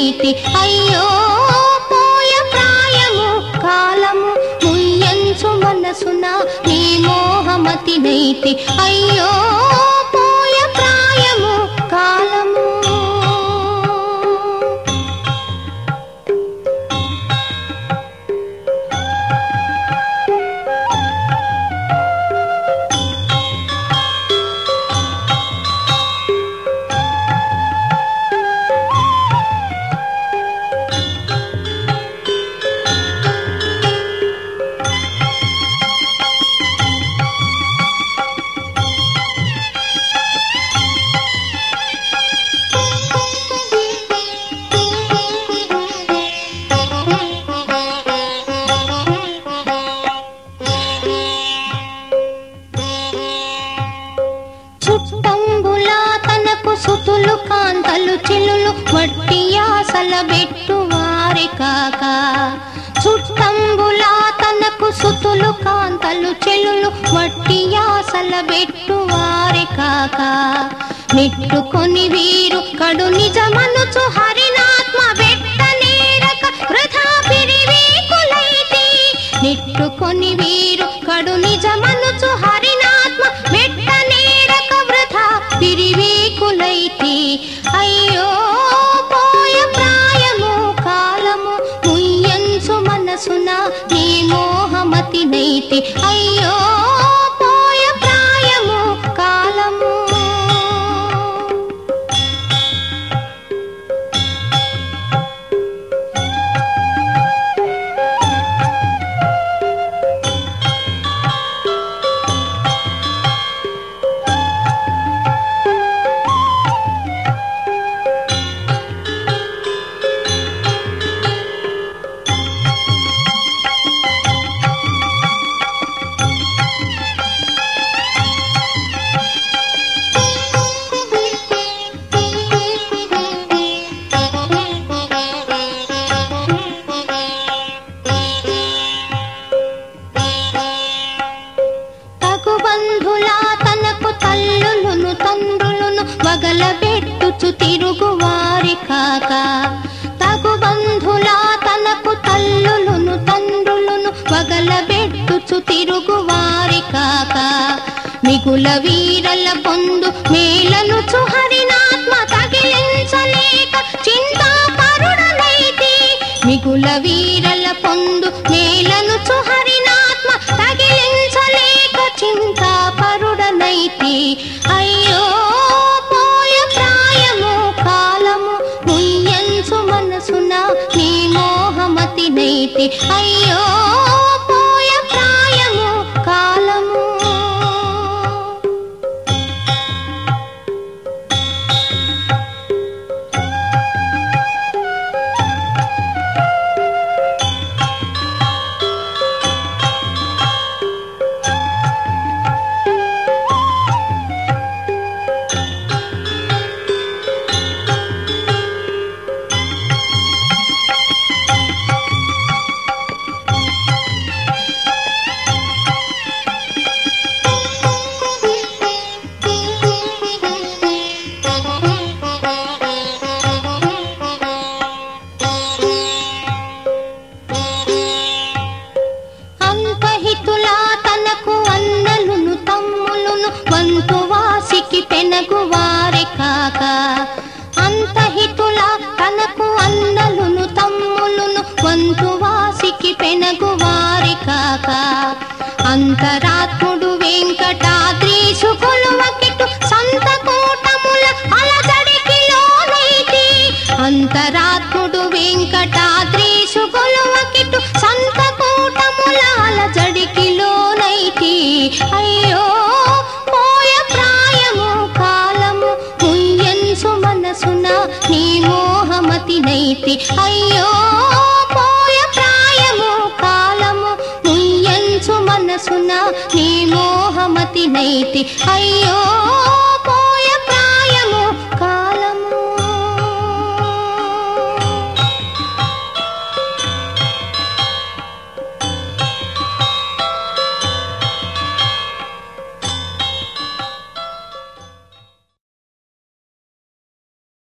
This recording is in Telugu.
నైతి అయ్యో పోయ ప్రాయము కాలము ముయ్యంచు మనసున నీ మోహమతి నైతి అయ్యో పోయ ప్రాయము కాలము చుట్టంబులా తనకు సుతులు కాంతలు చిల్లులు వట్టి ఆశల బెట్టు వారి కాక చుట్టంబులా తనకు సుతులు కాంతలు చెల్లులు వట్టి ఆశల బెట్టు వారి కాక నెట్టుకొని వీరు కడు నిజమనుచు హరినాత్మ బెట్ట నేరక వృధా పిరివీకులైతి నెట్టుకొని వీరు కడు నిజమనుచు హరినాత్మ బెట్ట నేరక వృధా పిరివీకులైతి అయ్యో పోయ ప్రాయము కాలము ముయ్యంచు మనసున నీ మోహమతి నైతి అయ్యో పోయ ప్రాయము కాలము తగు బంధులా తనకు తల్లులును తండ్రులను వగలబెట్టుచు తిరుగు వారి కాక తగు బంధులా తనకు తల్లులును తండ్రులను వగలబెట్టుచు తిరుగు వారి కాక మిగుల వీరల పొందు మేలను చుహరినాత్మ తగిలించలేక చింతా పరుడనైతి మిగుల వీరల పొందు మేలను చుహరినాత్మ తగిలించలేక చింతా పరుడనైతి అయ్యో పోయ ప్రాయము కాలము ముయ్యంచు మనసున నీ మోహమతి నైతి అయ్యో పోయ ప్రాయము కాలము అంతహితులా తనకు అన్నలును తమ్ములును వంతు వాసికి పెనగు వారి కాక అంతహితులా తనకు అన్నలును తమ్ములును వంతు వాసికి పెనగు వారి కాక అంతరాత్ముడు వెంకటాద్రీసు కొలువకిటు సంత కూటముల అలజడికి లోనైతి అంతరాత్ముడు వెంకటాద్రీసు కొలువకిటు సంత కూటముల అలజడికి లోనైతి అయ్యో పోయ ప్రాయము కాలము ముయ్యన్సు మనసున నీ మోహమతి నైతి అయ్యో పోయ ప్రాయము కాలము ముయ్యంచు మనసున నీ మోహమతి నైతి అయ్యో